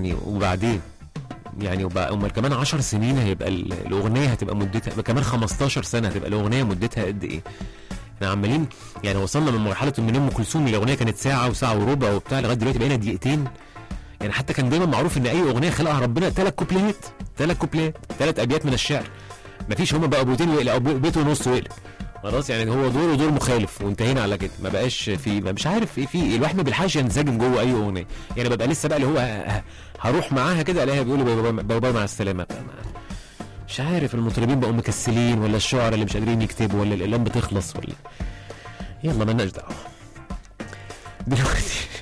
يعني وبعدين يعني وبقى امال كمان 10 سنين هيبقى ال- الاغنيه هتبقى مدتها كمان 15 سنه هتبقى الاغنيه مدتها قد ايه؟ احنا عمالين يعني وصلنا من مرحله من ام كلثوم الاغنيه كانت ساعه وساعه وربع وبتاع لغايه دلوقتي بقينا دقيقتين يعني حتى كان دايما معروف ان اي اغنيه خلقها ربنا ثلاث كوبليهات ثلاث كوبليهات ثلاث ابيات من الشعر مفيش هما بقى بيتين ويقلق او بيت ونص ويقلق خلاص يعني هو دور ودور مخالف وانتهينا على كده ما بقاش في ما مش عارف ايه في الواحد ما بيلحقش ينسجم جوه اي اغنيه يعني ببقى لسه بقى اللي هو ه- ه- هروح معاها كده الاقيها بيقولوا باي باي- باي باي مع السلامه فما- مش عارف المطربين بقوا مكسلين ولا الشعراء اللي مش قادرين يكتبوا ولا الاقلام بتخلص ولا يلا مالناش دعوه دلوقتي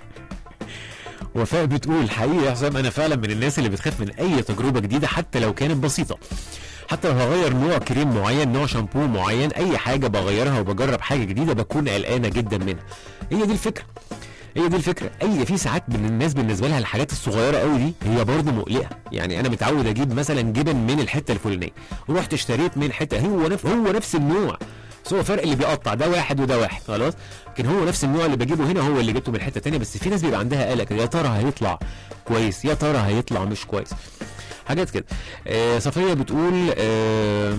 وفاء بتقول حقيقي يا حسام انا فعلا من الناس اللي بتخاف من اي تجربه جديده حتى لو كانت بسيطه حتى لو هغير نوع كريم معين نوع شامبو معين اي حاجه بغيرها وبجرب حاجه جديده بكون قلقانه جدا منها هي دي الفكره هي دي الفكره اي في ساعات من الناس بالنسبه لها الحاجات الصغيره قوي دي هي برضه مقلقه يعني انا متعود اجيب مثلا جبن من الحته الفلانيه ورحت اشتريت من حته هو نفس هو نفس النوع بس هو فرق اللي بيقطع ده واحد وده واحد خلاص لكن هو نفس النوع اللي بجيبه هنا هو اللي جبته من حته تانية بس في ناس بيبقى عندها قلق كده، يا ترى هيطلع كويس يا ترى هيطلع مش كويس حاجات كده آه صفيه بتقول آه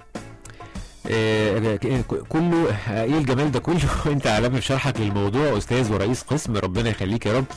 آه، كله آه، ايه الجمال ده كله انت عالمي في شرحك للموضوع استاذ ورئيس قسم ربنا يخليك يا رب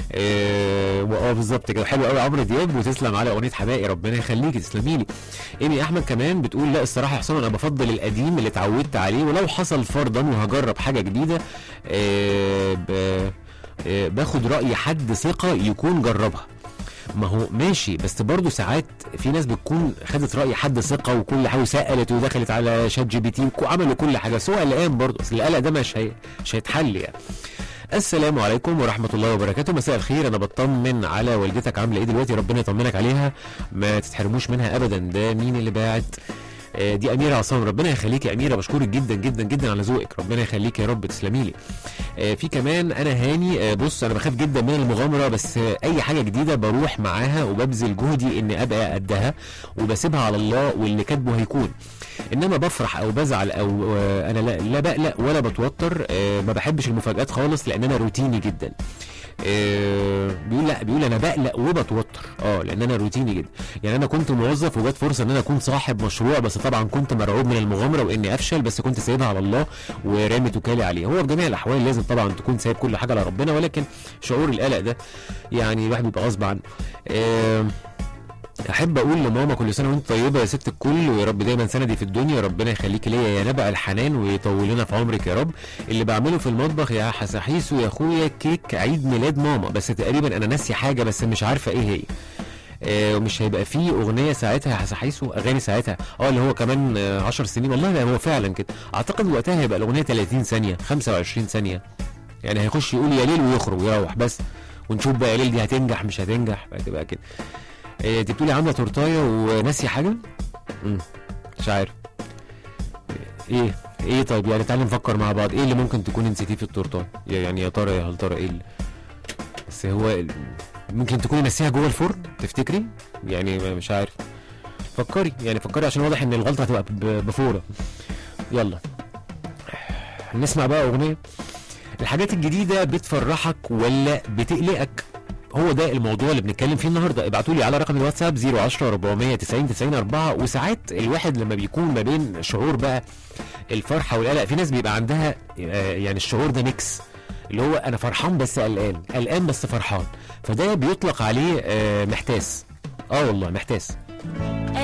اه وآه بالظبط كده حلو قوي عمرو دياب وتسلم على اغنيه حماقي ربنا يخليكي تسلمي لي ايمي احمد كمان بتقول لا الصراحه يا حسام انا بفضل القديم اللي اتعودت عليه ولو حصل فرضا وهجرب حاجه جديده آه ب- آه، باخد راي حد ثقه يكون جربها ما هو ماشي بس برضه ساعات في ناس بتكون خدت راي حد ثقه وكل حاجه وسالت ودخلت على شات جي بي تي وعملوا كل حاجه بس هو قلقان برضه اصل القلق ده مش هي مش هيتحل يعني السلام عليكم ورحمة الله وبركاته مساء الخير أنا بطمن على والدتك عاملة إيه دلوقتي ربنا يطمنك عليها ما تتحرموش منها أبدا ده مين اللي باعت آه، دي أميرة عصام ربنا يخليك يا أميرة بشكرك جدا جدا جدا على ذوقك ربنا يخليك يا رب تسلمي لي آه، في كمان أنا هاني آه، بص أنا بخاف جدا من المغامرة بس آه، أي حاجة جديدة بروح معاها وببذل جهدي إني أبقى قدها وبسيبها على الله واللي كاتبه هيكون انما بفرح او بزعل او آه، انا لا, لا بقلق ولا بتوتر آه، ما بحبش المفاجآت خالص لان انا روتيني جدا آه، بيقول لا بيقول انا بقلق وبتوتر اه لان انا روتيني جدا يعني انا كنت موظف وجات فرصه ان انا اكون صاحب مشروع بس طبعا كنت مرعوب من المغامره واني افشل بس كنت سايبها على الله ورامي توكالي عليه هو في جميع الاحوال لازم طبعا تكون سايب كل حاجه على ربنا ولكن شعور القلق ده يعني الواحد بيبقى غصب عنه آه احب اقول لماما كل سنه وانت طيبه يا ست الكل ويا رب دايما سندي في الدنيا ربنا يخليكي ليا يا نبع الحنان ويطول لنا في عمرك يا رب اللي بعمله في المطبخ يا حساحيس ويا اخويا كيك عيد ميلاد ماما بس تقريبا انا ناسي حاجه بس مش عارفه ايه هي آه ومش هيبقى فيه اغنيه ساعتها يا حساحيسو اغاني ساعتها اه اللي هو كمان 10 سنين والله لا هو فعلا كده اعتقد وقتها هيبقى الاغنيه 30 ثانيه 25 ثانيه يعني هيخش يقول يا ليل ويخرج ويروح بس ونشوف بقى يا ليل دي هتنجح مش هتنجح هتبقى كده إيه دي بتقولي عامله تورتايه وناسي حاجه مم. مش عارف ايه ايه طيب يعني تعالى نفكر مع بعض ايه اللي ممكن تكون نسيتيه في التورتايه يعني يا ترى يا هل ترى ايه اللي بس هو ال- ممكن تكوني ناسيها جوه الفرن تفتكري يعني ما- مش عارف فكري يعني فكري عشان واضح ان الغلطه هتبقى ب- بفوره يلا نسمع بقى اغنيه الحاجات الجديده بتفرحك ولا بتقلقك هو ده الموضوع اللي بنتكلم فيه النهارده ابعتوا لي على رقم الواتساب 010 490 90 4 وساعات الواحد لما بيكون ما بين شعور بقى الفرحه والقلق في ناس بيبقى عندها آه، يعني الشعور ده ميكس اللي هو انا فرحان بس قلقان قلقان بس فرحان فده بيطلق عليه آه، محتاس اه والله محتاس